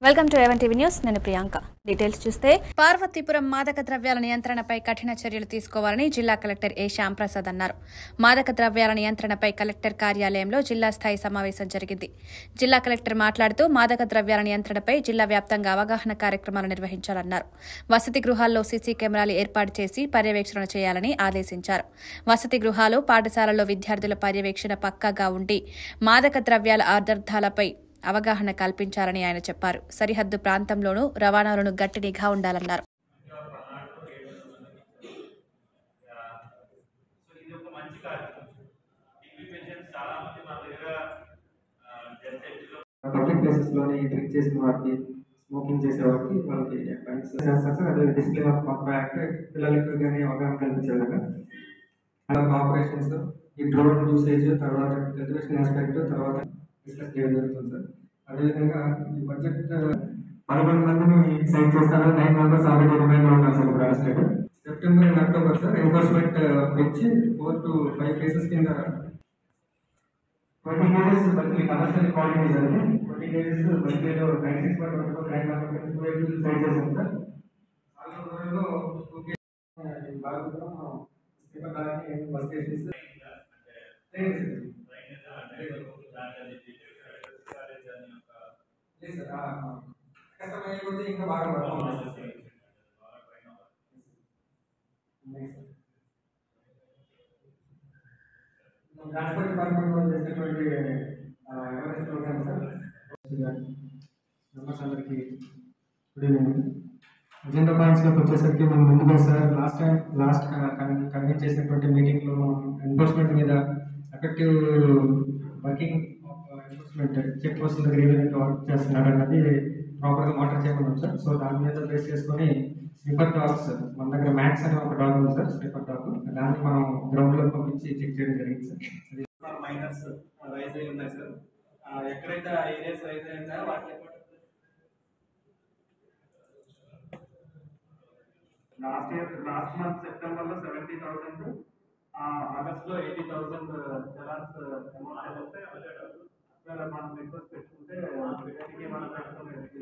welcome to even TV news నేను Priyanka details చూస్తే పార్వతీపురం మాదక ద్రవ్యాల నియంత్రణపై కఠిన చర్యలు తీసుకోవాలని జిల్లా కలెక్టర్ ఏ శ్యాంప్రసాద్ అన్నారు మాదక ద్రవ్యాల నియంత్రణపై కలెక్టర్ కార్యాలయంలో జిల్లా స్థాయి సమావేశం జరిగింది జిల్లా కలెక్టర్ మాట్లాడుతూ మాదక ద్రవ్యాల నియంత్రణపై జిల్లా వ్యాప్తంగా అవగాహన కార్యక్రమాలు నిర్వహించాలన్నారు వసతి గృహాల్లో సీసీ కెమెరాలు ఏర్పాటు చేసి పర్యవేక్షణ చేయాలని ఆదేశించారు వసతి గృహాలు పాఠశాలల్లో విద్యార్థుల పర్యవేక్షణ పక్కాగా ఉండి మాదక ద్రవ్యాల ఆదర్థాలపై అవగాహన కల్పించాలని ఆయన చెప్పారు సరిహద్దు ప్రాంతంలోనూ రవాణాలను గట్టి నిఘా ఉండాలన్నారు సో ఇది ఒక మంచి కార్యక్రమం టీబీ పేషెంట్స్ చాలా మంది మా దగ్గర డెన్సిటీలో పబ్లిక్ ప్లేసెస్ లోని డ్రింక్ చేసిన వారికి స్మోకింగ్ చేసే వారికి వాళ్ళకి ఫైన్స్ చేస్తారు సార్ అదే డిస్ప్లే ఆఫ్ కాప్ యాక్ట్ పిల్లలకు కానీ అవగాహన కల్పించేలాగా అలా ఆపరేషన్స్ ఈ డ్రోన్ యూసేజ్ తర్వాత కల్టివేషన్ ఆస్పెక్ట్ తర్వాత డిస్కస్ చేయడం జరుగుతుంది సార్ అదేవిధంగా ఈ బడ్జెట్ పదకొండు మందిని సైన్ చేస్తారు నైన్ మెంబర్స్ ఆల్రెడీ రిమైండ్ ఉన్నారు సార్ ఇప్పుడు arrested September and October sir enforcement పెంచి ఫోర్ టు ఫైవ్ కేసెస్ కింద ట్వంటీ కేజెస్ బల్కి కమర్షియల్ క్వాలిటీస్ అండి ట్వంటీ కేజెస్ బల్కీలో nine six point one four nine one two eight side చేసాం sir ఆల్మూరులో two kgs బాగుంటాం స్లీపర్ కానీ బస్ కేసెస్ లేదు సార్ కష్టమైపోతే ఇంకా బాగా పడుతుంది సార్ ట్రాన్స్పోర్ట్ డిపార్ట్మెంట్ వాళ్ళు చేసినటువంటి అవేర్నెస్ ప్రోగ్రామ్ సార్ మెంబర్స్ అందరికీ గుడ్ ఈవినింగ్ అజెండా పాయింట్స్లోకి వచ్చేసరికి మనం ముందుగా sir last time last convene చేసినటువంటి మీటింగ్లో మనం ఎన్ఫోర్స్మెంట్ మీద effective working enforcement check post దగ్గర ఏ విధంగా వర్క్ చేస్తున్నారు అన్నది ప్రాపర్గా మానిటర్ చేయమన్నాం సార్ సో దాని మీద బేస్ చేసుకొని స్లీపర్ డాగ్స్ మన దగ్గర మ్యాక్స్ అనే ఒక డాగ్ ఉంది సార్ స్లీపర్ డాగ్ దాన్ని మనం గ్రౌండ్లో పంపించి చెక్ చేయడం జరిగింది సార్ అది మైనర్స్ రైజ్ అయి ఉన్నాయి సార్ ఆ, ఎక్కడైతే ఆ ఏరియాస్ రైజ్ అయి ఉన్నాయో వాటిని last year last month September లో సెవెంటీ థౌసండ్ ఆగస్ట్ లో ఎయిటీ థౌసండ్ జలాన్స్ అమౌంట్ అయితే అక్కడ మనం రిక్వెస్ట్ పెట్టుకుంటే రిటర్నింగ్ ఏమైనా పెట్టుకుని